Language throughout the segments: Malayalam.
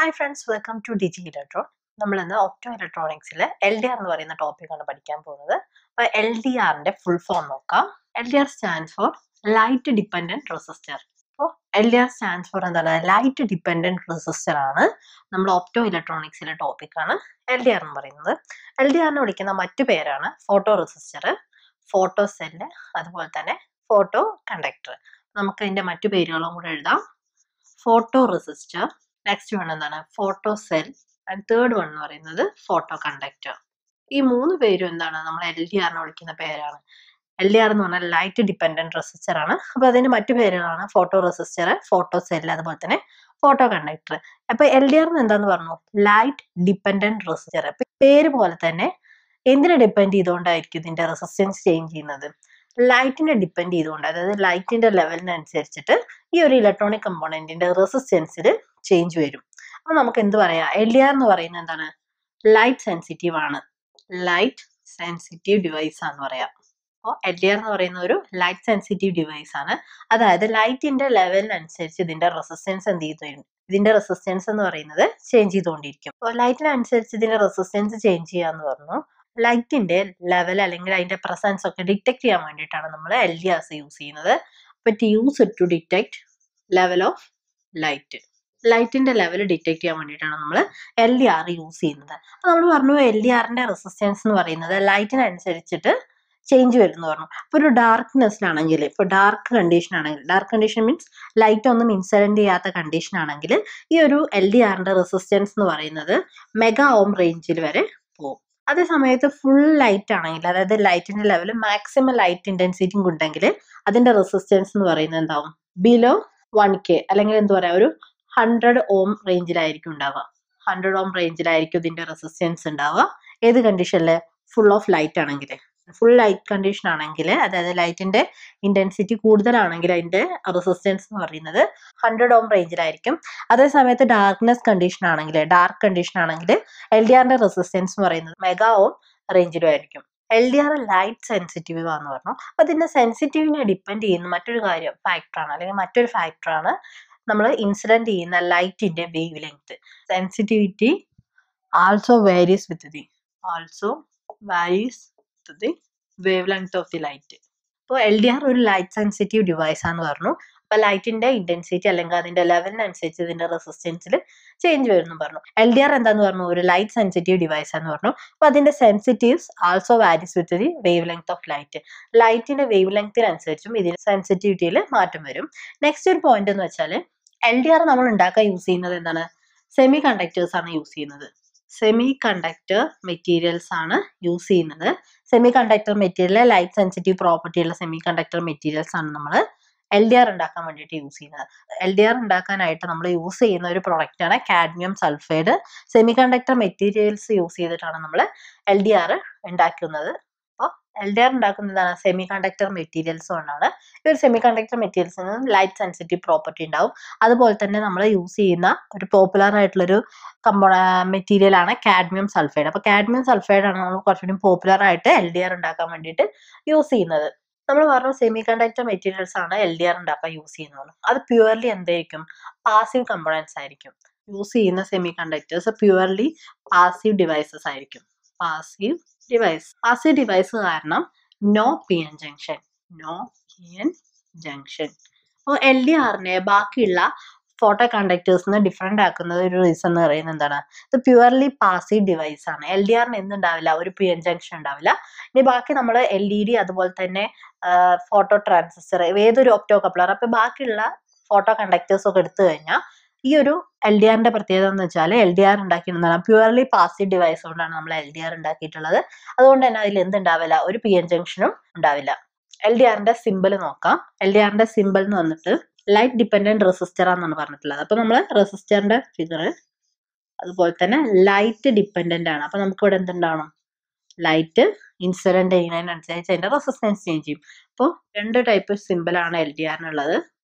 hi friends welcome to Digi electron നമ്മൾ ഇന്ന് ഒപ്റ്റോ ഇലക്ട്രോണിക്സിൽ എൽ ഡി ആർ എന്ന് പറയുന്ന ടോപ്പിക്കാണ് പഠിക്കാൻ പോകുന്നത് അപ്പോൾ എൽ ഡി ആറിന്റെ ഫുൾ ഫോം നോക്കാം L D R stand for light dependent resistor അപ്പോൾ L D R stand for എന്താണ് ലൈറ്റ് ഡിപ്പെൻഡന്റ് റെസിസ്റ്റർ ആണ് നമ്മൾ ഒപ്റ്റോ ഇലക്ട്രോണിക്സിലെ ടോപ്പിക്കാണ് എൽ ഡി ആർ എന്ന് പറയുന്നത് എൽ ഡി ആറിനെ വിളിക്കുന്ന മറ്റു പേരാണ് ഫോട്ടോ റെസിസ്റ്റർ ഫോട്ടോ സെല്ല് അതുപോലെ തന്നെ ഫോട്ടോ കണ്ടക്ടർ നമുക്ക് ഇതിന്റെ മറ്റു പേരുകളും കൂടെ എഴുതാം ഫോട്ടോ റെസിസ്റ്റർ നെക്സ്റ്റ് വൺ എന്താണ് photo cell and third one എന്ന് പറയുന്നത് ഫോട്ടോ കണ്ടക്ടർ ഈ മൂന്ന് പേരും എന്താണ് നമ്മൾ എൽ ഡി ആറിനെ വിളിക്കുന്ന പേരാണ് എൽ ഡി ആർ എന്ന് പറഞ്ഞാൽ ലൈറ്റ് ഡിപ്പെൻഡന്റ് റെസിസ്റ്റർ ആണ് അപ്പൊ അതിന്റെ മറ്റു പേരുകളാണ് ഫോട്ടോ റെസിസ്റ്റർ ഫോട്ടോ സെൽ അതുപോലെ തന്നെ ഫോട്ടോ കണ്ടക്ടർ അപ്പൊ എൽ ഡി ആർ എന്താന്ന് പറഞ്ഞു ലൈറ്റ് ഡിപ്പെൻഡന്റ് റെസിസ്റ്റർ അപ്പൊ പേര് പോലെ തന്നെ എന്തിനെ ഡിപ്പെൻഡ് ചെയ്തുകൊണ്ടായിരിക്കും ഇതിന്റെ റെസിസ്റ്റൻസ് ചേഞ്ച് ചെയ്യുന്നത് ലൈറ്റിനെ ഡിപ്പെൻഡ് ചെയ്തുകൊണ്ട് അതായത് ലൈറ്റിന്റെ ലെവലിനനുസരിച്ചിട്ട് ഈ ഒരു ഇലക്ട്രോണിക് കമ്പോണന്റിന്റെ റെസിസ്റ്റൻസിൽ ചേഞ്ച് വരും അപ്പൊ നമുക്ക് എന്ത് പറയാം എൽ ഡി ആർ എന്ന് പറയുന്നത് എന്താണ് ലൈറ്റ് സെൻസിറ്റീവ് ആണ് ലൈറ്റ് സെൻസിറ്റീവ് ഡിവൈസ് ആണെന്ന് പറയാം അപ്പോൾ എൽ ഡി ആർ എന്ന് പറയുന്ന ഒരു ലൈറ്റ് സെൻസിറ്റീവ് ഡിവൈസ് ആണ് അതായത് ലൈറ്റിന്റെ ലെവലിനനുസരിച്ച് ഇതിന്റെ റെസിസ്റ്റൻസ് എന്ത് ചെയ്തു ഇതിന്റെ റെസിസ്റ്റൻസ് എന്ന് പറയുന്നത് ചേഞ്ച് ചെയ്തുകൊണ്ടിരിക്കും അപ്പോൾ ലൈറ്റിനനുസരിച്ച് ഇതിന്റെ റെസിസ്റ്റൻസ് ചേഞ്ച് ചെയ്യാന്ന് പറഞ്ഞു ലൈറ്റിന്റെ ലെവൽ അല്ലെങ്കിൽ അതിന്റെ പ്രസൻസ് ഒക്കെ ഡിറ്റക്ട് ചെയ്യാൻ വേണ്ടിയിട്ടാണ് നമ്മൾ എൽ ഡി ആർസ് യൂസ് ചെയ്യുന്നത് അപ്പോൾ to use to detect level of light ലൈറ്റിന്റെ ലെവൽ ഡിറ്റക്ട് ചെയ്യാൻ വേണ്ടിയിട്ടാണ് നമ്മൾ എൽ ഡി ആർ യൂസ് ചെയ്യുന്നത് അപ്പോൾ നമ്മൾ പറഞ്ഞു എൽ ഡി ആറിന്റെ റെസിസ്റ്റൻസ് എന്ന് പറയുന്നത് ലൈറ്റിനനുസരിച്ചിട്ട് ചേഞ്ച് വരുന്നു പറഞ്ഞു അപ്പോൾ ഒരു ഡാർക്ക്നെസ്സിലാണെങ്കിൽ ഇപ്പോൾ ഡാർക്ക് കണ്ടീഷൻ ആണെങ്കിൽ ഡാർക്ക് കണ്ടീഷൻ മീൻസ് ലൈറ്റ് ഒന്നും ഇൻസിഡന്റ് ചെയ്യാത്ത കണ്ടീഷൻ ആണെങ്കിൽ ഈ ഒരു എൽ ഡി ആറിന്റെ റെസിസ്റ്റൻസ് എന്ന് പറയുന്നത് മെഗാ ഓം റേഞ്ചിൽ വരെ പോകും അതേ സമയത്ത് ഫുൾ ലൈറ്റ് ആണെങ്കിൽ അതായത് ലൈറ്റിന്റെ ലെവൽ മാക്സിമം ലൈറ്റ് ഇന്റൻസിറ്റി ഉണ്ടെങ്കിൽ അതിന്റെ റെസിസ്റ്റൻസ് എന്ന് പറയുന്നത് എന്താവും ബിലോ വൺ കെ അല്ലെങ്കിൽ എന്താ പറയാ ഒരു ഹൺഡ്രഡ് ഓം റേഞ്ചിലായിരിക്കും ഉണ്ടാവുക ഹൺഡ്രഡ് ഓം റേഞ്ചിലായിരിക്കും ഇതിന്റെ റെസിസ്റ്റൻസ് ഉണ്ടാവുക ഏത് കണ്ടീഷനിൽ ഫുൾ ഓഫ് ലൈറ്റ് ആണെങ്കിൽ ഫുൾ ലൈറ്റ് കണ്ടീഷൻ ആണെങ്കിൽ അതായത് ലൈറ്റിന്റെ ഇന്റൻസിറ്റി കൂടുതലാണെങ്കിൽ അതിന്റെ റെസിസ്റ്റൻസ് എന്ന് പറയുന്നത് ഹൺഡ്രഡ് ഓം റേഞ്ചിലായിരിക്കും അതേ സമയത്ത് ഡാർക്ക്നെസ് കണ്ടീഷൻ ആണെങ്കിൽ ഡാർക്ക് കണ്ടീഷൻ ആണെങ്കിൽ എൽ ഡി ആറിന്റെ റെസിസ്റ്റൻസ് എന്ന് പറയുന്നത് മെഗാ ഓം റേഞ്ചിലും ആയിരിക്കും L D R light sensitive ആന്ന് പറഞ്ഞു അപ്പൊ ഇതിന്റെ സെൻസിറ്റീവിനെ ഡിപ്പെൻഡ് ചെയ്യുന്ന മറ്റൊരു കാര്യം ഫാക്ടറാണ് അല്ലെങ്കിൽ മറ്റൊരു ഫാക്ടറാണ് നമ്മൾ ഇൻസിഡന്റ് ചെയ്യുന്ന ലൈറ്റിന്റെ wavelength sensitivity also varies with the also varies with the wavelength of the light അപ്പോൾ എൽ ഡി ആർ ഒരു ലൈറ്റ് സെൻസിറ്റീവ് ഡിവൈസ് ആണെന്ന് പറഞ്ഞു അപ്പൊ ലൈറ്റിന്റെ ഇന്റൻസിറ്റി അല്ലെങ്കിൽ അതിന്റെ ലെവലിനനുസരിച്ച് ഇതിന്റെ റെസിസ്റ്റൻസിൽ ചേഞ്ച് വരുന്നു പറഞ്ഞു എൽ ഡി ആർ എന്താന്ന് പറഞ്ഞു ഒരു ലൈറ്റ് സെൻസിറ്റീവ് ഡിവൈസ് എന്ന് പറഞ്ഞു അപ്പൊ അതിന്റെ sensitives also varies with the wavelength of light ലൈറ്റിന്റെ വേവ് ലെങ്ത്തിനനുസരിച്ചും ഇതിന്റെ സെൻസിറ്റിവിറ്റിയിൽ മാറ്റം വരും നെക്സ്റ്റ് ഒരു പോയിന്റ് എന്ന് വെച്ചാൽ എൽ ഡി ആർ നമ്മൾ ഉണ്ടാക്കാൻ യൂസ് ചെയ്യുന്നത് എന്താണ് സെമി കണ്ടക്ടേഴ്സ് ആണ് യൂസ് ചെയ്യുന്നത് സെമി കണ്ടക്ടർ മെറ്റീരിയൽസ് ആണ് യൂസ് ചെയ്യുന്നത് semiconductor material light sensitive property ഉള്ള സെമി കണ്ടക്ടർ മെറ്റീരിയൽസ് ആണ് നമ്മൾ എൽ ഡി ആർ ഉണ്ടാക്കാൻ വേണ്ടിയിട്ട് യൂസ് ചെയ്യുന്നത് എൽ ഡി ആർ ഉണ്ടാക്കാനായിട്ട് നമ്മൾ യൂസ് ചെയ്യുന്ന ഒരു പ്രൊഡക്റ്റ് ആണ് cadmium sulphide semiconductor materials use ചെയ്തിട്ടാണ് നമ്മൾ എൽ ഡി ആർ ഉണ്ടാക്കുന്നത് അപ്പോൾ എൽ ഡി ആർ ഉണ്ടാക്കുന്നതാണ് സെമി കണ്ടക്ടർ മെറ്റീരിയൽസ് കൊണ്ടാണ് ഈ ഒരു സെമി കണ്ടക്ടർ മെറ്റീരിയൽസിന് ലൈറ്റ് സെൻസിറ്റീവ് പ്രോപ്പർട്ടി ഉണ്ടാവും അതുപോലെ തന്നെ നമ്മൾ യൂസ് ചെയ്യുന്ന ഒരു പോപ്പുലർ ആയിട്ടുള്ളൊരു കമ്പോ മെറ്റീരിയൽ ആണ് കാഡ്മിയം സൾഫൈഡ് അപ്പോൾ കാഡ്മിയം സൾഫൈഡ് ആണ് നമ്മൾ കുറച്ചുകൂടി പോപ്പുലർ ആയിട്ട് എൽ ഡി ആർ ഉണ്ടാക്കാൻ വേണ്ടിയിട്ട് യൂസ് ചെയ്യുന്നത് നമ്മൾ പറഞ്ഞു സെമി കണ്ടക്ടർ മെറ്റീരിയൽസ് ആണ് എൽ ഡി ആർ ഉണ്ടാക്കാൻ യൂസ് ചെയ്യുന്നത് അത് പ്യുവർലി എന്തായിരിക്കും പാസീവ് കമ്പോണൻസ് ആയിരിക്കും യൂസ് ചെയ്യുന്ന semiconductors purely passive devices ആയിരിക്കും പാസീവ് ഡിവൈസ് പാസീവ് ഡിവൈസ് കാരണം no P N junction no P N junction അപ്പോൾ എൽ ഡി ആറിനെ ബാക്കിയുള്ള ഫോട്ടോ കണ്ടക്ടേഴ്സിന് ഡിഫറെൻ്റ് ആക്കുന്നത് ഒരു റീസൺ എന്ന് പറയുന്നത് എന്താണ് ഇത് പ്യുവർലി പാസീവ് ഡിവൈസ് ആണ് എൽ ഡി ആറിന് എന്തുണ്ടാവില്ല ഒരു പി എൻ ജംഗ്ഷൻ ഉണ്ടാവില്ല ഇനി ബാക്കി നമ്മൾ എൽ ഇ ഡി അതുപോലെ തന്നെ ഫോട്ടോ ട്രാൻസിസ്റ്റർ ഏതൊരു ഒപ്റ്റോ കപ്ലർ അപ്പൊ ബാക്കിയുള്ള ഫോട്ടോ കണ്ടക്ടേഴ്സ് ഒക്കെ എടുത്തു കഴിഞ്ഞാൽ ഈ ഒരു എൽ ഡി ആറിന്റെ പ്രത്യേകത എന്ന് വെച്ചാൽ എൽ ഡി ആർ ഉണ്ടാക്കിയിരുന്നതാണ് പ്യുവർലി പാസീവ് ഡിവൈസ് കൊണ്ടാണ് നമ്മൾ എൽ ഡി ആർ ഉണ്ടാക്കിയിട്ടുള്ളത് അതുകൊണ്ട് തന്നെ അതിൽ എന്തുണ്ടാവില്ല ഒരു പി എൻ ജംഗ്ഷനും ഉണ്ടാവില്ല എൽ ഡി ആറിന്റെ സിമ്പിൾ നോക്കാം എൽ ഡി ആറിന്റെ സിമ്പിൾ എന്ന് വന്നിട്ട് ലൈറ്റ് ഡിപ്പെൻഡന്റ് റെസിസ്റ്റർ ആണെന്നാണ് പറഞ്ഞിട്ടുള്ളത് അപ്പൊ നമ്മൾ റെസിസ്റ്ററിന്റെ ഫിഗർ അതുപോലെ തന്നെ ലൈറ്റ് ഡിപ്പെൻഡന്റ് ആണ് അപ്പൊ നമുക്ക് ഇവിടെ എന്തുണ്ടാവണം ലൈറ്റ് ഇൻസിഡന്റ് ചെയ്യുന്നതിനനുസരിച്ച് അതിന്റെ റെസിസ്റ്റൻസ് ചേഞ്ച് ചെയ്യും അപ്പോൾ രണ്ട് ടൈപ്പ് സിമ്പിൾ ആണ് എൽ ഡി ആറിനുള്ളത്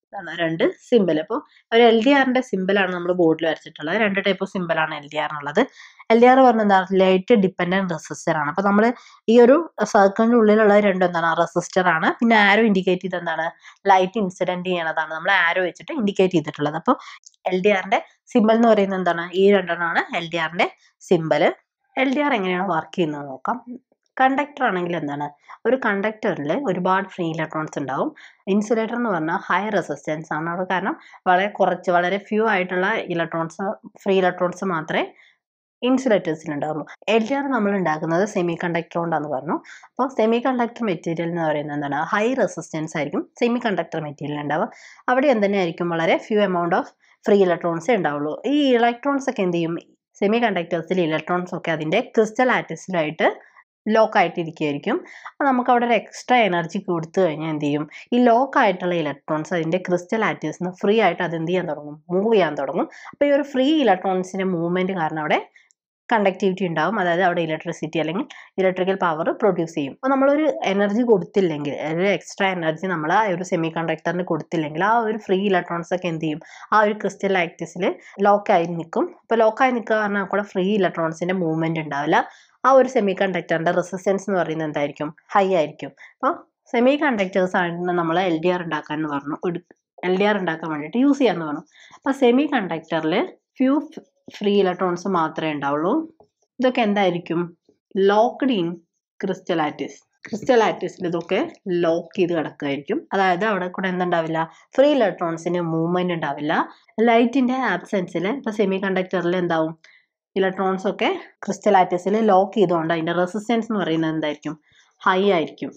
ഇതാണ് രണ്ട് സിമ്പിൾ അപ്പോൾ ഒരു എൽ ഡി ആറിന്റെ സിമ്പിളാണ് നമ്മൾ ബോർഡിൽ വരച്ചിട്ടുള്ളത് രണ്ട് ടൈപ്പ് ഓഫ് സിമ്പിളാണ് എൽ ഡി ആറിനുള്ളത് എൽ ഡി ആർ പറഞ്ഞ എന്താ ലൈറ്റ് ഡിപ്പെൻഡന്റ് റെസിസ്റ്റർ ആണ് അപ്പോൾ നമ്മൾ ഈ ഒരു സർക്കിളിന്റെ ഉള്ളിലുള്ള രണ്ടും എന്താണ് റെസിസ്റ്റർ ആണ് പിന്നെ ആരോ ഇൻഡിക്കേറ്റ് ചെയ്ത് എന്താണ് ലൈറ്റ് ഇൻസിഡന്റ് ചെയ്യണതാണ് നമ്മൾ ആരോ വെച്ചിട്ട് ഇൻഡിക്കേറ്റ് ചെയ്തിട്ടുള്ളത് അപ്പോൾ എൽ ഡി ആറിന്റെ സിമ്പിൾ എന്ന് പറയുന്നത് എന്താണ് ഈ രണ്ടെണ്ണമാണ് എൽ ഡി ആറിന്റെ സിമ്പിൾ എൽ ഡി ആർ എങ്ങനെയാണ് വർക്ക് ചെയ്യുന്നത് നോക്കാം കണ്ടക്ടർ ആണെങ്കിൽ എന്താണ് ഒരു കണ്ടക്ടറിൽ ഒരുപാട് ഫ്രീ ഇലക്ട്രോൺസ് ഉണ്ടാവും ഇൻസുലേറ്റർ എന്ന് പറഞ്ഞാൽ ഹൈ റെസിസ്റ്റൻസ് ആണ് അവിടെ കാരണം വളരെ കുറച്ച് വളരെ ഫ്യൂ ആയിട്ടുള്ള ഇലക്ട്രോൺസ് ഫ്രീ ഇലക്ട്രോൺസ് മാത്രമേ ഇൻസുലേറ്റേഴ്സിൽ ഉണ്ടാവുള്ളൂ എൽ ഡി ആർ നമ്മൾ ഉണ്ടാക്കുന്നത് സെമി കണ്ടക്ടർ കൊണ്ടാന്ന് പറഞ്ഞു അപ്പോൾ സെമി കണ്ടക്ടർ മെറ്റീരിയൽ എന്ന് പറയുന്നത് എന്താണ് ഹൈ റെസിസ്റ്റൻസ് ആയിരിക്കും സെമി കണ്ടക്ടർ മെറ്റീരിയൽ ഉണ്ടാവുക അവിടെ എന്തെന്നെ ആയിരിക്കും വളരെ ഫ്യൂ എമൗണ്ട് ഓഫ് ഫ്രീ ഇലക്ട്രോൺസേ ഉണ്ടാവുള്ളൂ ഈ ഇലക്ട്രോൺസ് ഒക്കെ എന്ത് ചെയ്യും സെമി കണ്ടക്ടേഴ്സിൽ ഇലക്ട്രോൺസ് ഒക്കെ അതിൻ്റെ ക്രിസ്റ്റൽ ആറ്റിസിലായിട്ട് ലോക്ക് ആയിട്ടിരിക്കുകയായിരിക്കും അപ്പോൾ നമുക്ക് അവിടെ ഒരു എക്സ്ട്രാ എനർജി കൊടുത്തു കഴിഞ്ഞാൽ എന്ത് ചെയ്യും ഈ ലോക്ക് ആയിട്ടുള്ള ഇലക്ട്രോൺസ് അതിൻ്റെ ക്രിസ്റ്റൽ ആറ്റീവ്സിന് ഫ്രീ ആയിട്ട് അത് എന്ത് ചെയ്യാൻ തുടങ്ങും മൂവ് ചെയ്യാൻ തുടങ്ങും അപ്പോൾ ഈ ഒരു ഫ്രീ ഇലക്ട്രോൺസിൻ്റെ മൂവ്മെൻറ്റ് കാരണം അവിടെ കണ്ടക്ടിവിറ്റി ഉണ്ടാവും അതായത് അവിടെ ഇലക്ട്രിസിറ്റി അല്ലെങ്കിൽ ഇലക്ട്രിക്കൽ പവർ പ്രൊഡ്യൂസ് ചെയ്യും അപ്പോൾ നമ്മളൊരു എനർജി കൊടുത്തില്ലെങ്കിൽ ഒരു എക്സ്ട്രാ എനർജി നമ്മൾ ആ ഒരു സെമി കണ്ടക്ടറിന് കൊടുത്തില്ലെങ്കിൽ ആ ഒരു ഫ്രീ ഇലക്ട്രോൺസ് ഒക്കെ എന്ത് ചെയ്യും ആ ഒരു ക്രിസ്റ്റൽ ആക്ടിസിൽ ലോക്കായി നിൽക്കും അപ്പോൾ ലോക്കായി നിൽക്കുക കാരണം കൂടെ ഫ്രീ ഇലക്ട്രോൺസിൻ്റെ മൂവ്മെൻറ്റ് ഉണ്ടാവില്ല ആ ഒരു സെമി കണ്ടക്ടറിൻ്റെ റെസിസ്റ്റൻസ് എന്ന് പറയുന്നത് എന്തായിരിക്കും ഹൈ ആയിരിക്കും അപ്പോൾ സെമി കണ്ടക്ടേഴ്സ് ആണ് നമ്മൾ എൽ ഡി ആർ ഉണ്ടാക്കാൻ എന്ന് പറഞ്ഞു എൽ ഡി ആർ ഉണ്ടാക്കാൻ വേണ്ടിയിട്ട് യൂസ് ചെയ്യാന്ന് പറഞ്ഞു അപ്പോൾ സെമി കണ്ടക്ടറിൽ ഫ്യൂ ഫ്രീ ഇലക്ട്രോൺസ് മാത്രമേ ഉണ്ടാവുള്ളൂ ഇതൊക്കെ എന്തായിരിക്കും ലോക്ക്ഡ് ഇൻ ക്രിസ്റ്റലാറ്റിസ് ക്രിസ്റ്റലാറ്റിസിൽ ഇതൊക്കെ ലോക്ക് ചെയ്ത് കിടക്കുമായിരിക്കും അതായത് അവിടെ കൂടെ എന്തുണ്ടാവില്ല ഫ്രീ ഇലക്ട്രോൺസിന് മൂവ്മെന്റ് ഉണ്ടാവില്ല ലൈറ്റിന്റെ ആബ്സെൻസിൽ ഇപ്പൊ സെമി കണ്ടക്ടറിൽ എന്താവും ഇലക്ട്രോൺസ് ഒക്കെ ക്രിസ്റ്റലാറ്റിസിൽ ലോക്ക് ചെയ്തുകൊണ്ട് അതിന്റെ റെസിസ്റ്റൻസ് എന്ന് പറയുന്നത് എന്തായിരിക്കും ഹൈ ആയിരിക്കും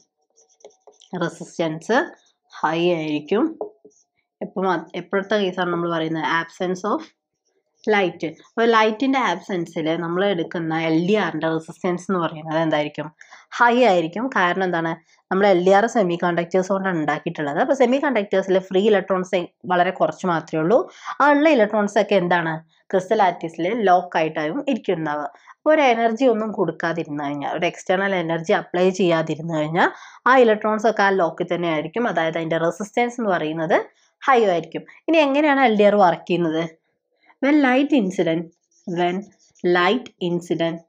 റെസിസ്റ്റൻസ് ഹൈ ആയിരിക്കും എപ്പോൾ എപ്പോഴത്തെ കേസാണ് നമ്മൾ പറയുന്നത് ആബ്സെൻസ് ഓഫ് ലൈറ്റ് അപ്പോൾ ലൈറ്റിൻ്റെ ആബ്സെൻസിൽ നമ്മൾ എടുക്കുന്ന എൽ ഡി ആറിൻ്റെ റെസിസ്റ്റൻസ് എന്ന് പറയുന്നത് എന്തായിരിക്കും ഹൈ ആയിരിക്കും കാരണം എന്താണ് നമ്മൾ L D R semiconductors കൊണ്ടാണ് ഉണ്ടാക്കിയിട്ടുള്ളത് അപ്പോൾ സെമി കണ്ടക്ടേഴ്സിൽ ഫ്രീ ഇലക്ട്രോൺസ് വളരെ കുറച്ച് മാത്രമേ ഉള്ളൂ ആ ഉള്ള ഇലക്ട്രോൺസ് ഒക്കെ എന്താണ് ക്രിസ്റ്റൽ ആറ്റിസിൽ ലോക്ക് ആയിട്ടാവും ഇരിക്കുന്നുണ്ടാവുക അപ്പോൾ ഒരു എനർജി ഒന്നും കൊടുക്കാതിരുന്നു കഴിഞ്ഞാൽ ഒരു എക്സ്റ്റേണൽ എനർജി അപ്ലൈ ചെയ്യാതിരുന്നു കഴിഞ്ഞാൽ ആ ഇലക്ട്രോൺസ് ഒക്കെ ആ ലോക്കിൽ തന്നെ ആയിരിക്കും അതായത് അതിൻ്റെ റെസിസ്റ്റൻസ് എന്ന് പറയുന്നത് ഹൈ ആയിരിക്കും ഇനി എങ്ങനെയാണ് എൽ ഡി ആർ വർക്ക് ചെയ്യുന്നത് when light incident when light incident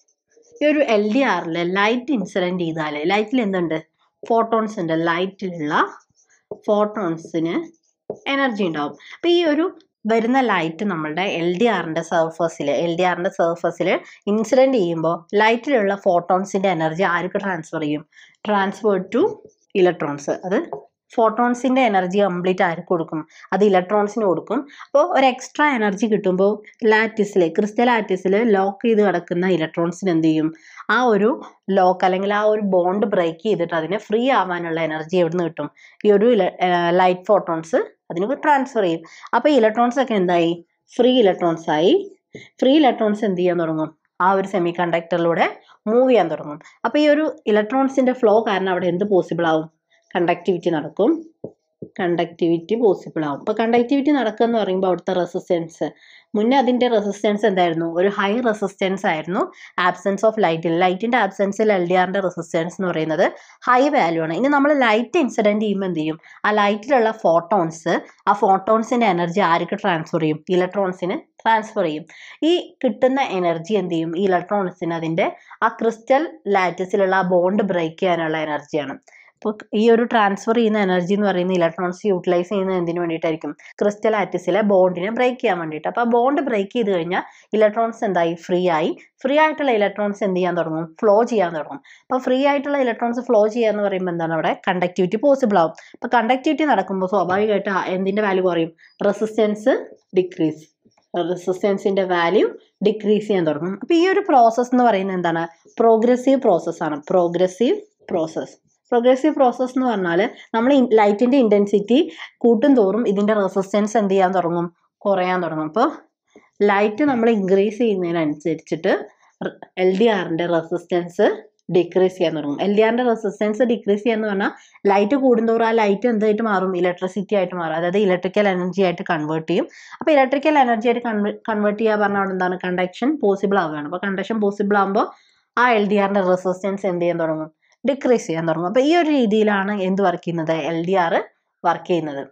ഈ ഒരു എൽ ഡി ആറിൽ ലൈറ്റ് ഇൻസിഡൻറ്റ് ചെയ്താൽ ലൈറ്റിൽ എന്തുണ്ട് ഫോട്ടോൺസ് ഉണ്ട് ലൈറ്റിലുള്ള ഫോട്ടോൺസിന് എനർജി ഉണ്ടാവും അപ്പോൾ ഈ ഒരു വരുന്ന ലൈറ്റ് നമ്മളുടെ എൽ ഡി ആറിൻ്റെ സർഫസിൽ എൽ ഡി ആറിൻ്റെ സർഫസിൽ ഇൻസിഡൻറ്റ് ചെയ്യുമ്പോൾ ലൈറ്റിലുള്ള ഫോട്ടോൺസിൻ്റെ എനർജി ആർക്ക് ട്രാൻസ്ഫർ ചെയ്യും ട്രാൻസ്ഫർ ടു ഇലക്ട്രോൺസ് അത് ഫോട്ടോൺസിന്റെ എനർജി കംപ്ലീറ്റ് ആർക്ക് കൊടുക്കും അത് ഇലക്ട്രോൺസിന് കൊടുക്കും അപ്പോൾ ഒരു എക്സ്ട്രാ എനർജി കിട്ടുമ്പോൾ ലാറ്റിസിൽ ക്രിസ്റ്റൽ ലാറ്റിസിൽ ലോക്ക് ചെയ്ത് കിടക്കുന്ന ഇലക്ട്രോൺസിന് എന്ത് ചെയ്യും ആ ഒരു ലോക്ക് അല്ലെങ്കിൽ ആ ഒരു ബോണ്ട് ബ്രേക്ക് ചെയ്തിട്ട് അതിനെ ഫ്രീ ആവാനുള്ള എനർജി എവിടുന്ന് കിട്ടും ഈ ഒരു ലൈറ്റ് ഫോട്ടോൺസ് അതിന് ട്രാൻസ്ഫർ ചെയ്യും അപ്പോൾ ഇലക്ട്രോൺസ് ഒക്കെ എന്തായി ഫ്രീ ഇലക്ട്രോൺസ് ആയി ഫ്രീ ഇലക്ട്രോൺസ് എന്ത് ചെയ്യാൻ തുടങ്ങും ആ ഒരു സെമി കണ്ടക്ടറിലൂടെ മൂവ് ചെയ്യാൻ തുടങ്ങും അപ്പോൾ ഈ ഒരു ഇലക്ട്രോൺസിന്റെ ഫ്ലോ കാരണം അവിടെ എന്ത് പോസിബിൾ ആവും കണ്ടക്ടിവിറ്റി നടക്കും കണ്ടക്ടിവിറ്റി പോസിബിൾ ആവും അപ്പോൾ കണ്ടക്ടിവിറ്റി നടക്കുക എന്ന് പറയുമ്പോൾ അവിടുത്തെ റെസിസ്റ്റൻസ് മുന്നേ അതിൻ്റെ റെസിസ്റ്റൻസ് എന്തായിരുന്നു ഒരു ഹൈ റെസിസ്റ്റൻസ് ആയിരുന്നു ആബ്സെൻസ് ഓഫ് ലൈറ്റിൽ ലൈറ്റിൻ്റെ ആബ്സെൻസിൽ എൽ ഡി ആറിൻ്റെ റെസിസ്റ്റൻസ് എന്ന് പറയുന്നത് ഹൈ വാല്യൂ ആണ് ഇനി നമ്മൾ ലൈറ്റ് ഇൻസിഡൻറ്റ് ചെയ്യുമ്പോൾ എന്ത് ചെയ്യും ആ ലൈറ്റിലുള്ള ഫോട്ടോൺസ് ആ ഫോട്ടോൺസിൻ്റെ എനർജി ആർക്ക് ട്രാൻസ്ഫർ ചെയ്യും ഇലക്ട്രോൺസിന് ട്രാൻസ്ഫർ ചെയ്യും ഈ കിട്ടുന്ന എനർജി എന്ത് ചെയ്യും ഈ ഇലക്ട്രോൺസിന് അതിൻ്റെ ആ ക്രിസ്റ്റൽ ലാറ്റിസിലുള്ള ആ ബോണ്ട് ബ്രേക്ക് ചെയ്യാനുള്ള എനർജിയാണ് അപ്പോൾ ഈ ഒരു ട്രാൻസ്ഫർ ചെയ്യുന്ന എനർജി എന്ന് പറയുന്ന ഇലക്ട്രോൺസ് യൂട്ടിലൈസ് ചെയ്യുന്നത് എന്തിനു വേണ്ടിയിട്ടായിരിക്കും ക്രിസ്റ്റൽ ആറ്റിസിലെ ബോണ്ടിനെ ബ്രേക്ക് ചെയ്യാൻ വേണ്ടിയിട്ട് അപ്പോൾ ആ ബോണ്ട് ബ്രേക്ക് ചെയ്ത് കഴിഞ്ഞാൽ ഇലക്ട്രോൺസ് എന്തായി ഫ്രീ ആയി ഫ്രീ ആയിട്ടുള്ള ഇലക്ട്രോൺസ് എന്ത് ചെയ്യാൻ തുടങ്ങും ഫ്ലോ ചെയ്യാൻ തുടങ്ങും അപ്പോൾ ഫ്രീ ആയിട്ടുള്ള ഇലക്ട്രോൺസ് ഫ്ലോ ചെയ്യുക എന്ന് പറയുമ്പോൾ എന്താണ് അവിടെ കണ്ടക്ടിവിറ്റി പോസിബിൾ ആവും അപ്പോൾ കണ്ടക്ടിവിറ്റി നടക്കുമ്പോൾ സ്വാഭാവികമായിട്ട് ആ എന്തിൻ്റെ വാല്യൂ കുറയും റെസിസ്റ്റൻസ് ഡിക്രീസ് റെസിസ്റ്റൻസിന്റെ വാല്യൂ ഡിക്രീസ് ചെയ്യാൻ തുടങ്ങും അപ്പോൾ ഈ ഒരു പ്രോസസ്സ് എന്ന് പറയുന്നത് എന്താണ് പ്രോഗ്രസീവ് പ്രോസസ്സാണ് പ്രോഗ്രസീവ് പ്രോസസ്സ് പ്രോഗ്രസീവ് പ്രോസസ്സ് എന്ന് പറഞ്ഞാൽ നമ്മൾ ലൈറ്റിന്റെ ഇന്റൻസിറ്റി കൂട്ടും തോറും ഇതിന്റെ റെസിസ്റ്റൻസ് എന്ത് ചെയ്യാൻ തുടങ്ങും കുറയാൻ തുടങ്ങും അപ്പോൾ ലൈറ്റ് നമ്മൾ ഇൻക്രീസ് ചെയ്യുന്നതിനനുസരിച്ചിട്ട് എൽ ഡി ആറിന്റെ റെസിസ്റ്റൻസ് ഡിക്രീസ് ചെയ്യാൻ തുടങ്ങും എൽ ഡി ആറിന്റെ റെസിസ്റ്റൻസ് ഡിക്രീസ് ചെയ്യാന്ന് പറഞ്ഞാൽ ലൈറ്റ് കൂടുന്തോറും ആ ലൈറ്റ് എന്തായിട്ട് മാറും ഇലക്ട്രിസിറ്റി ആയിട്ട് മാറും അതായത് ഇലക്ട്രിക്കൽ എനർജി ആയിട്ട് കൺവേർട്ട് ചെയ്യും അപ്പോൾ ഇലക്ട്രിക്കൽ എനർജി ആയിട്ട് കൺവേർട്ട് ചെയ്യുക പറഞ്ഞാൽ അവിടെ എന്താണ് കണ്ടക്ഷൻ പോസിബിൾ ആവുകയാണ് അപ്പോൾ കണ്ടക്ഷൻ പോസിബിൾ ആകുമ്പോൾ ആ എൽ ഡി ആറിന്റെ റെസിസ്റ്റൻസ് എന്ത് ചെയ്യാൻ തുടങ്ങും ഡിക്രീസ് ചെയ്യാൻ തുടങ്ങും അപ്പോൾ ഈ ഒരു രീതിയിലാണ് എന്ത് വർക്ക് ചെയ്യുന്നത് എൽ ഡി ആർ വർക്ക് ചെയ്യുന്നത്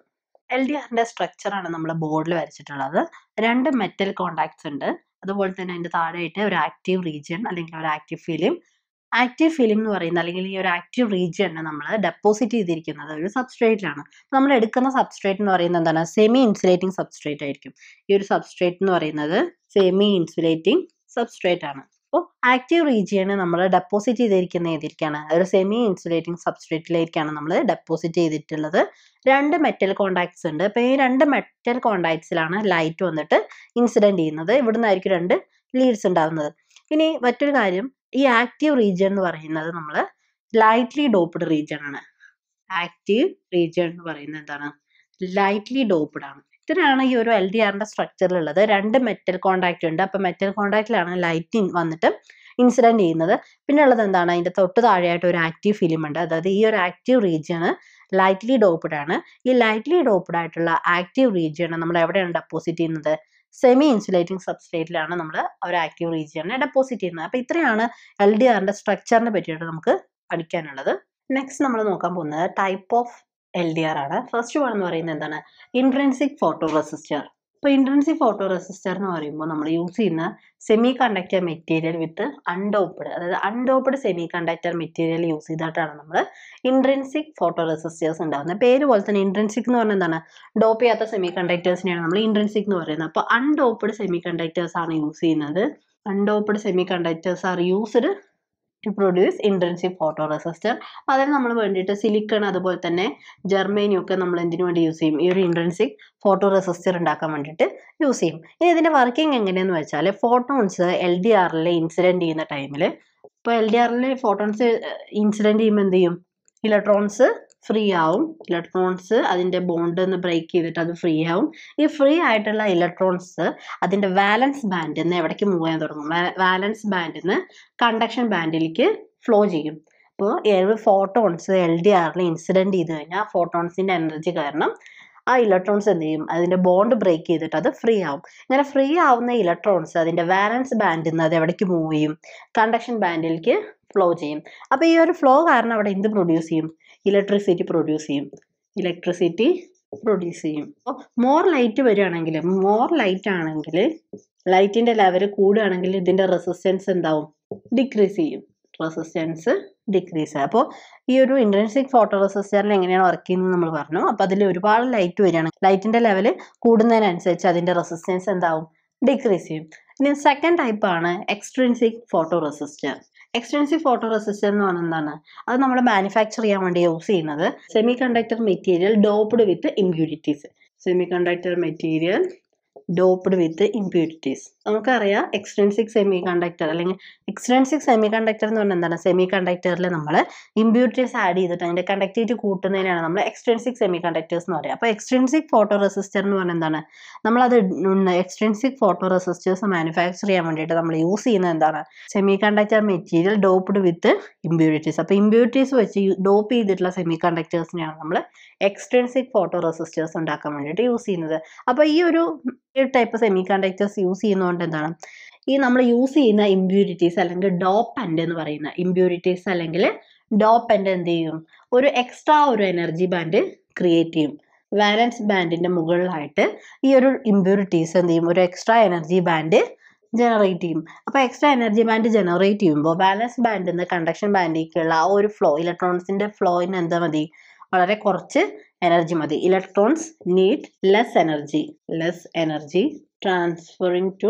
എൽ ഡി ആറിന്റെ സ്ട്രക്ചറാണ് നമ്മൾ ബോർഡിൽ വരച്ചിട്ടുള്ളത് രണ്ട് മെറ്റൽ കോണ്ടാക്ട്സ് ഉണ്ട് അതുപോലെ തന്നെ അതിന്റെ താഴെയായിട്ട് ഒരു ആക്റ്റീവ് റീജിയൻ അല്ലെങ്കിൽ ഒരു ആക്റ്റീവ് ഫിലിം ആക്റ്റീവ് ഫിലിം എന്ന് പറയുന്നത് അല്ലെങ്കിൽ ഈ ഒരു ആക്റ്റീവ് റീജിയനെ നമ്മൾ ഡെപ്പോസിറ്റ് ചെയ്തിരിക്കുന്നത് ഒരു സബ്സ്ട്രേറ്റിലാണ് നമ്മൾ എടുക്കുന്ന സബ്സ്ട്രേറ്റ് എന്ന് പറയുന്നത് എന്താണ് സെമി ഇൻസുലേറ്റിംഗ് സബ്സ്ട്രേറ്റ് ആയിരിക്കും ഈ ഒരു സബ്സ്ട്രേറ്റ് എന്ന് പറയുന്നത് സെമി ഇൻസുലേറ്റിംഗ് സബ്സ്ട്രേറ്റ് ആണ് അപ്പോൾ ആക്റ്റീവ് റീജിയന് നമ്മൾ ഡെപ്പോസിറ്റ് ചെയ്തിരിക്കുന്ന ഏതിരിക്കാണ് ഒരു സെമി ഇൻസുലേറ്റിംഗ് സബ്സ്ട്രേറ്റിലേക്കാണ് നമ്മൾ ഡെപ്പോസിറ്റ് ചെയ്തിട്ടുള്ളത് രണ്ട് മെറ്റൽ കോണ്ടാക്ട്സ് ഉണ്ട് അപ്പോൾ ഈ രണ്ട് മെറ്റൽ കോണ്ടാക്ട്സിലാണ് ലൈറ്റ് വന്നിട്ട് ഇൻസിഡന്റ് ചെയ്യുന്നത് ഇവിടുന്ന് ആയിരിക്കും രണ്ട് ലീഡ്സ് ഉണ്ടാകുന്നത് ഇനി മറ്റൊരു കാര്യം ഈ ആക്റ്റീവ് റീജിയൻ എന്ന് പറയുന്നത് നമ്മൾ ലൈറ്റ്ലി ഡോപ്ഡ് റീജിയൻ ആണ് ആക്റ്റീവ് റീജിയൻ എന്ന് പറയുന്നത് എന്താണ് ലൈറ്റ്ലി ഡോപ്ഡ് ആണ് ഇത്രയാണ് ഈ ഒരു എൽ ഡി ആറിന്റെ സ്ട്രക്ചറിൽ ഉള്ളത് രണ്ട് മെറ്റൽ കോണ്ടാക്ട് ഉണ്ട് അപ്പൊ മെറ്റൽ കോണ്ടാക്റ്റിലാണ് ലൈറ്റ് വന്നിട്ട് ഇൻസിഡന്റ് ചെയ്യുന്നത് പിന്നെ ഉള്ളത് എന്താണ് അതിന്റെ തൊട്ട് താഴെയായിട്ട് ഒരു ആക്റ്റീവ് ഫിലിം ഉണ്ട് അതായത് ഈ ഒരു ആക്റ്റീവ് റീജിയണ് ലൈറ്റ്ലി ഡോപ്ഡ് ആണ് ഈ ലൈറ്റ്ലി ഡോപ്ഡ് ആയിട്ടുള്ള ആക്റ്റീവ് റീജിയൺ നമ്മൾ എവിടെയാണ് ഡെപ്പോസിറ്റ് ചെയ്യുന്നത് സെമി ഇൻസുലേറ്റിംഗ് സബ്സ്ട്രേറ്റിലാണ് നമ്മൾ ഒരു ആക്റ്റീവ് റീജിയനെ ഡെപ്പോസിറ്റ് ചെയ്യുന്നത് അപ്പൊ ഇത്രയാണ് എൽ ഡി ആറിന്റെ സ്ട്രക്ചറിനെ പറ്റിയിട്ട് നമുക്ക് പഠിക്കാനുള്ളത് നെക്സ്റ്റ് നമ്മൾ നോക്കാൻ പോകുന്നത് type of L D R ആണ് ഫസ്റ്റ് വൺ എന്ന് പറയുന്നത് എന്താണ് ഇൻട്രൻസിക് ഫോട്ടോ റെസിസ്റ്റർ ഇപ്പോൾ ഇൻട്രൻസിക് ഫോട്ടോ റെസിസ്റ്റർ എന്ന് പറയുമ്പോൾ നമ്മൾ യൂസ് ചെയ്യുന്ന semiconductor material with undoped അതായത് undoped semiconductor material use ചെയ്തിട്ടാണ് നമ്മൾ ഇൻട്രൻസിക് ഫോട്ടോ റെസിസ്റ്റേഴ്സ് ഉണ്ടാകുന്നത് പേര് പോലെ തന്നെ ഇൻട്രൻസിക് എന്ന് പറഞ്ഞാൽ എന്താണ് ഡോപ്പ് ചെയ്യാത്ത സെമി കണ്ടക്ടേഴ്സിനെയാണ് നമ്മൾ ഇൻട്രൻസിക് എന്ന് പറയുന്നത് അപ്പോൾ അൺഡോപ്ഡ് സെമി കണ്ടക്ടേഴ്സ് ആണ് യൂസ് ചെയ്യുന്നത് undoped semiconductors are used to produce intrinsic photoresistor അതിന് നമ്മൾ വേണ്ടിയിട്ട് സിലിക്കൺ അതുപോലെ തന്നെ ജർമ്മേനിയും ഒക്കെ നമ്മൾ എന്തിനു വേണ്ടി യൂസ് ചെയ്യും ഈ ഒരു ഇൻട്രൻസിക് ഫോട്ടോ റെസിസ്റ്റർ ഉണ്ടാക്കാൻ വേണ്ടിയിട്ട് യൂസ് ചെയ്യും ഇനി ഇതിന്റെ വർക്കിംഗ് എങ്ങനെയെന്ന് വെച്ചാൽ ഫോട്ടോൺസ് എൽ ഡി ആറിൽ ഇൻസിഡന്റ് ചെയ്യുന്ന ടൈമിൽ ഇപ്പോൾ എൽ ഡി ആറിൽ ഫോട്ടോൺസ് ഇൻസിഡന്റ് ചെയ്യുമ്പോൾ എന്ത് ചെയ്യും ഇലക്ട്രോൺസ് ഫ്രീ ആവും ഇലക്ട്രോൺസ് അതിന്റെ ബോണ്ട് ഒന്ന് ബ്രേക്ക് ചെയ്തിട്ട് അത് ഫ്രീ ആവും ഈ ഫ്രീ ആയിട്ടുള്ള ഇലക്ട്രോൺസ് അതിന്റെ വാലൻസ് ബാൻഡിൽ നിന്ന് എവിടേക്ക് മൂവ് ചെയ്യാൻ തുടങ്ങും വാലൻസ് ബാൻഡിൽ നിന്ന് കണ്ടക്ഷൻ ബാൻഡിലേക്ക് ഫ്ലോ ചെയ്യും അപ്പോൾ ഏഴ് ഫോട്ടോൺസ് എൽ ഡി ആറിൽ ഇൻസിഡന്റ് ചെയ്ത് കഴിഞ്ഞാൽ ആ ഫോട്ടോൺസിന്റെ എനർജി കാരണം ആ ഇലക്ട്രോൺസ് എന്ത് ചെയ്യും അതിന്റെ ബോണ്ട് ബ്രേക്ക് ചെയ്തിട്ട് അത് ഫ്രീ ആവും ഇങ്ങനെ ഫ്രീ ആവുന്ന ഇലക്ട്രോൺസ് അതിന്റെ വാലൻസ് ബാൻഡിൽ നിന്ന് അത് എവിടേക്ക് മൂവ് ചെയ്യും കണ്ടക്ഷൻ ബാൻഡിലേക്ക് ഫ്ലോ ചെയ്യും അപ്പോൾ ഈ ഒരു ഫ്ലോ കാരണം അവിടെ എന്ത് പ്രൊഡ്യൂസ് ചെയ്യും ഇലക്ട്രിസിറ്റി പ്രൊഡ്യൂസ് ചെയ്യും ഇലക്ട്രിസിറ്റി പ്രൊഡ്യൂസ് ചെയ്യും അപ്പോൾ മോർ ലൈറ്റ് വരികയാണെങ്കിൽ മോർ ലൈറ്റ് ആണെങ്കിൽ ലൈറ്റിന്റെ ലെവൽ കൂടുകയാണെങ്കിൽ ഇതിന്റെ റെസിസ്റ്റൻസ് എന്താവും ഡിക്രീസ് ചെയ്യും റെസിസ്റ്റൻസ് ഡിക്രീസ് അപ്പോൾ ഈ ഒരു ഇൻട്രൻസിക് ഫോട്ടോ റെസിസ്റ്ററിൽ എങ്ങനെയാണ് വർക്ക് ചെയ്യുന്നത് നമ്മൾ പറഞ്ഞു അപ്പോൾ അതിൽ ഒരുപാട് ലൈറ്റ് വരികയാണ് ലൈറ്റിന്റെ ലെവൽ കൂടുന്നതിനനുസരിച്ച് അതിന്റെ റെസിസ്റ്റൻസ് എന്താവും ഡിക്രീസ് ചെയ്യും ഇനി സെക്കൻഡ് ടൈപ്പ് ആണ് extrinsic photoresistor extensive photoresistor എന്ന് പറഞ്ഞാൽ എന്താണ് അത് നമ്മൾ മാനുഫാക്ചർ ചെയ്യാൻ വേണ്ടി യൂസ് ചെയ്യുന്നത് semiconductor material doped with impurities semiconductor material doped with impurities നമുക്കറിയാം എക്സ്റ്റൻസിക് സെമി കണ്ടക്ടർ അല്ലെങ്കിൽ എക്സ്റ്റൻസിക് സെമി കണ്ടക്ടർ എന്ന് പറഞ്ഞാൽ എന്താണ് സെമി കണ്ടക്ടറിൽ നമ്മൾ ഇമ്പ്യൂരിറ്റീസ് ആഡ് ചെയ്തിട്ട് അതിന്റെ കണ്ടക്ടിവിറ്റി കൂട്ടുന്നതിനാണ് നമ്മൾ എക്സ്റ്റൻസിക് സെമി കണ്ടക്ടേഴ്സ് എന്ന് പറയുക അപ്പോൾ എക്സ്റ്റൻസിക് ഫോട്ടോ റെസിസ്റ്റർ എന്ന് പറഞ്ഞാൽ എന്താണ് നമ്മളത് എക്സ്റ്റൻസിക് ഫോട്ടോ റെസിസ്റ്റേഴ്സ് മാനുഫാക്ചർ ചെയ്യാൻ വേണ്ടിയിട്ട് നമ്മൾ യൂസ് ചെയ്യുന്നത് എന്താണ് semiconductor material doped with impurities അപ്പോൾ ഇമ്പ്യൂരിറ്റീസ് വെച്ച് ഡോപ്പ് ചെയ്തിട്ടുള്ള സെമി കണ്ടക്ടേഴ്സിനെയാണ് നമ്മൾ എക്സ്റ്റൻസിക് ഫോട്ടോ റെസിസ്റ്റേഴ്സ് ഉണ്ടാക്കാൻ വേണ്ടിയിട്ട് യൂസ് ചെയ്യുന്നത് അപ്പോൾ ഈ ഒരു ടൈപ്പ് സെമി കണ്ടക്ടേഴ്സ് യൂസ് ചെയ്യുന്നതുകൊണ്ട് എന്താണ് ഈ നമ്മൾ യൂസ് ചെയ്യുന്ന ഇമ്പ്യൂരിറ്റീസ് അല്ലെങ്കിൽ ഡോപ്പൻ്റ് എന്ന് പറയുന്ന ഇമ്പ്യൂരിറ്റീസ് അല്ലെങ്കിൽ ഡോപ്പൻ്റ് എന്ത് ചെയ്യും ഒരു എക്സ്ട്രാ ഒരു എനർജി ബാൻഡ് ക്രിയേറ്റ് ചെയ്യും വാലൻസ് ബാൻഡിന്റെ മുകളിലായിട്ട് ഈ ഒരു ഇമ്പ്യൂരിറ്റീസ് എന്ത് ചെയ്യും ഒരു എക്സ്ട്രാ എനർജി ബാൻഡ് ജനറേറ്റ് ചെയ്യും അപ്പോൾ എക്സ്ട്രാ എനർജി ബാൻഡ് ജനറേറ്റ് ചെയ്യുമ്പോൾ ബാലൻസ് ബാൻഡിൽ നിന്ന് കണ്ടക്ഷൻ ബാൻഡിലേക്കുള്ള ആ ഒരു ഫ്ലോ ഇലക്ട്രോൺസിന്റെ ഫ്ലോയിന് എന്താ മതി വളരെ കുറച്ച് എനർജി മതി electrons need less energy less energy transferring to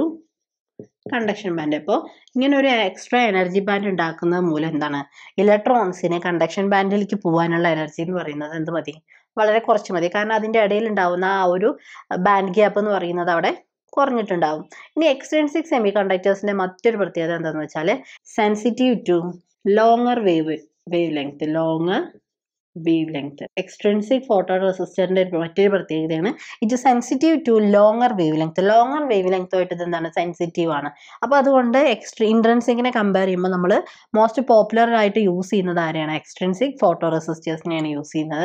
conduction band അപ്പോൾ ഇങ്ങനെ ഒരു എക്സ്ട്രാ എനർജി ബാൻഡ് ഉണ്ടാക്കുന്നത് മൂലം എന്താണ് ഇലക്ട്രോൺസിന് കണ്ടക്ഷൻ ബാൻഡിലേക്ക് പോകാനുള്ള എനർജി എന്ന് പറയുന്നത് എന്ത് മതി വളരെ കുറച്ച് മതി കാരണം അതിൻ്റെ ഇടയിൽ ഉണ്ടാവുന്ന ആ ഒരു ബാൻഡ് ഗ്യാപ്പ് എന്ന് പറയുന്നത് അവിടെ കുറഞ്ഞിട്ടുണ്ടാവും ഇനി എക്സ്റ്റൻസിക് സെമി കണ്ടക്ടേഴ്സിന്റെ മറ്റൊരു പ്രത്യേകത എന്താണെന്ന് വെച്ചാൽ sensitive to longer wave wavelength longer wavelength extrinsic ഫോട്ടോ റെസിസ്റ്ററിന്റെ മറ്റൊരു പ്രത്യേകതയാണ് it sensitive to longer wavelength longer വേവ് ലെങ്ത്തുമായിട്ട് ഇത് എന്താണ് സെൻസിറ്റീവ് ആണ് അപ്പോൾ അതുകൊണ്ട് എക്സ്ട്രീ ഇൻട്രൻസിക്കിനെ കമ്പയർ ചെയ്യുമ്പോൾ നമ്മൾ മോസ്റ്റ് പോപ്പുലർ ആയിട്ട് യൂസ് ചെയ്യുന്നത് ആരെയാണ് എക്സ്ട്രെൻസിക് ഫോട്ടോ റെസിസ്റ്റേഴ്സിനെയാണ് യൂസ് ചെയ്യുന്നത്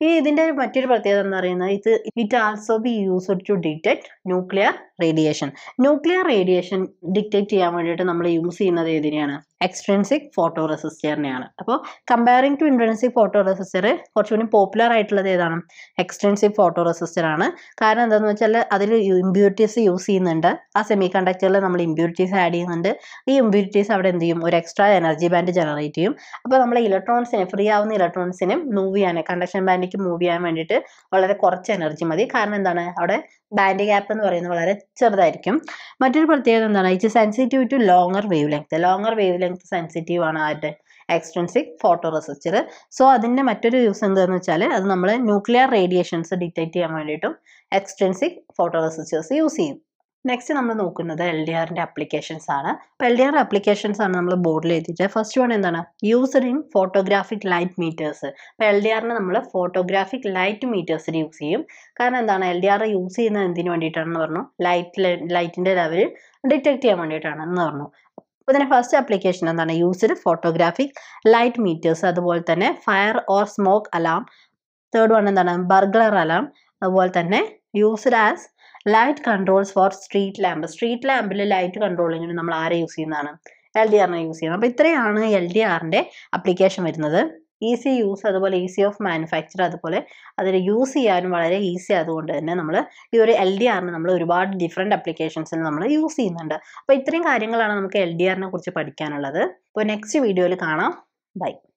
ഈ ഇതിന്റെ മറ്റൊരു പ്രത്യേകത എന്ന് പറയുന്നത് ഇത് it also be used to detect nuclear radiation nuclear radiation detect ചെയ്യാൻ വേണ്ടിയിട്ട് നമ്മൾ യൂസ് ചെയ്യുന്നത് ഏതിനെയാണ് എക്സ്ട്രെൻസിക് ഫോട്ടോ റെസിസ്റ്ററിനെയാണ് അപ്പോൾ comparing to intrinsic photoresistor കുറച്ചുകൂടി പോപ്പുലർ ആയിട്ടുള്ളത് ഏതാണ് എക്സ്ട്രെൻസിക് ഫോട്ടോ റെസിസ്റ്റർ ആണ് കാരണം എന്താണെന്ന് വെച്ചാൽ അതിൽ ഇമ്പ്യൂരിറ്റീസ് യൂസ് ചെയ്യുന്നുണ്ട് ആ സെമി കണ്ടക്ടറിൽ നമ്മൾ ഇമ്പ്യൂരിറ്റീസ് ആഡ് ചെയ്യുന്നുണ്ട് ഈ ഇമ്പ്യൂരിറ്റീസ് അവിടെ എന്ത് ചെയ്യും ഒരു എക്സ്ട്രാ എനർജി ബാൻഡ് ജനറേറ്റ് ചെയ്യും അപ്പോൾ നമ്മൾ ഇലക്ട്രോൺസിനെ ഫ്രീ ആവുന്ന ഇലക്ട്രോൺസിനെ മൂവ് ചെയ്യാൻ കണ്ടക്ഷൻ ബാൻഡിലേക്ക് മൂവ് ചെയ്യാൻ വേണ്ടിയിട്ട് വളരെ കുറച്ച് എനർജി മതി കാരണം എന്താണ് അവിടെ ബാൻഡ് ഗ്യാപ്പ് എന്ന് പറയുന്നത് വളരെ ചെറുതായിരിക്കും മറ്റൊരു പ്രത്യേകത എന്താണ് it sensitive to longer wavelength longer wavelength sensitive ആണ് ആരുടെ എക്സ്ട്രൻസിക് ഫോട്ടോ റെസിസ്റ്റർ സോ അതിൻ്റെ മറ്റൊരു യൂസ് എന്താണെന്ന് വെച്ചാൽ അത് നമ്മൾ ന്യൂക്ലിയർ റേഡിയേഷൻസ് ഡിറ്റക്ട് ചെയ്യാൻ വേണ്ടിയിട്ടും എക്സ്ട്രൻസിക് ഫോട്ടോ റെസിസ്റ്റേഴ്സ് യൂസ് ചെയ്യും നെക്സ്റ്റ് നമ്മൾ നോക്കുന്നത് എൽ ഡി ആറിൻ്റെ അപ്ലിക്കേഷൻസ് ആണ് അപ്പോൾ എൽ ഡി ആർ അപ്ലിക്കേഷൻസ് ആണ് നമ്മൾ ബോർഡിൽ എഴുതിയിട്ട് ഫസ്റ്റ് വൺ എന്താണ് used in photographic light meters അപ്പോൾ എൽ ഡി ആറിന് നമ്മൾ ഫോട്ടോഗ്രാഫിക് ലൈറ്റ് മീറ്റേഴ്സിൽ യൂസ് ചെയ്യും കാരണം എന്താണ് എൽ ഡി ആർ യൂസ് ചെയ്യുന്നത് എന്തിനു വേണ്ടിയിട്ടാണെന്ന് പറഞ്ഞു ലൈറ്റ് ലൈറ്റിൻ്റെ ലെവൽ ഡിറ്റക്ട് ചെയ്യാൻ വേണ്ടിയിട്ടാണ് എന്ന് പറഞ്ഞു അപ്പോൾ ഇതിൻ്റെ ഫസ്റ്റ് ആപ്ലിക്കേഷൻ എന്താണ് യൂസ്ഡ് ഫോട്ടോഗ്രാഫിക് ലൈറ്റ് മീറ്റേഴ്സ് അതുപോലെ തന്നെ fire or smoke alarm third one എന്താണ് ബർഗ്ലർ അലാം അതുപോലെ തന്നെ used as light controls for street lamp street ലാമ്പിൽ ലൈറ്റ് കൺട്രോളിങ്ങിന് നമ്മൾ ആരെ യൂസ് ചെയ്യുന്നതാണ് എൽ ഡി ആറിനെ യൂസ് ചെയ്യുന്നത് അപ്പോൾ ഇത്രയാണ് എൽ ഡി ആറിൻ്റെ അപ്ലിക്കേഷൻ വരുന്നത് ഈസി യൂസ് അതുപോലെ ഈസി ഓഫ് മാനുഫാക്ചർ അതുപോലെ അതിൽ യൂസ് ചെയ്യാനും വളരെ ഈസി ആയതുകൊണ്ട് തന്നെ നമ്മൾ ഈ ഒരു എൽ ഡി ആറിന് നമ്മൾ ഒരുപാട് ഡിഫറെൻറ്റ് അപ്ലിക്കേഷൻസിൽ നമ്മൾ യൂസ് ചെയ്യുന്നുണ്ട് അപ്പോൾ ഇത്രയും കാര്യങ്ങളാണ് നമുക്ക് എൽ ഡി ആറിനെ കുറിച്ച് പഠിക്കാനുള്ളത് അപ്പോൾ നെക്സ്റ്റ് വീഡിയോയിൽ കാണാം ബൈ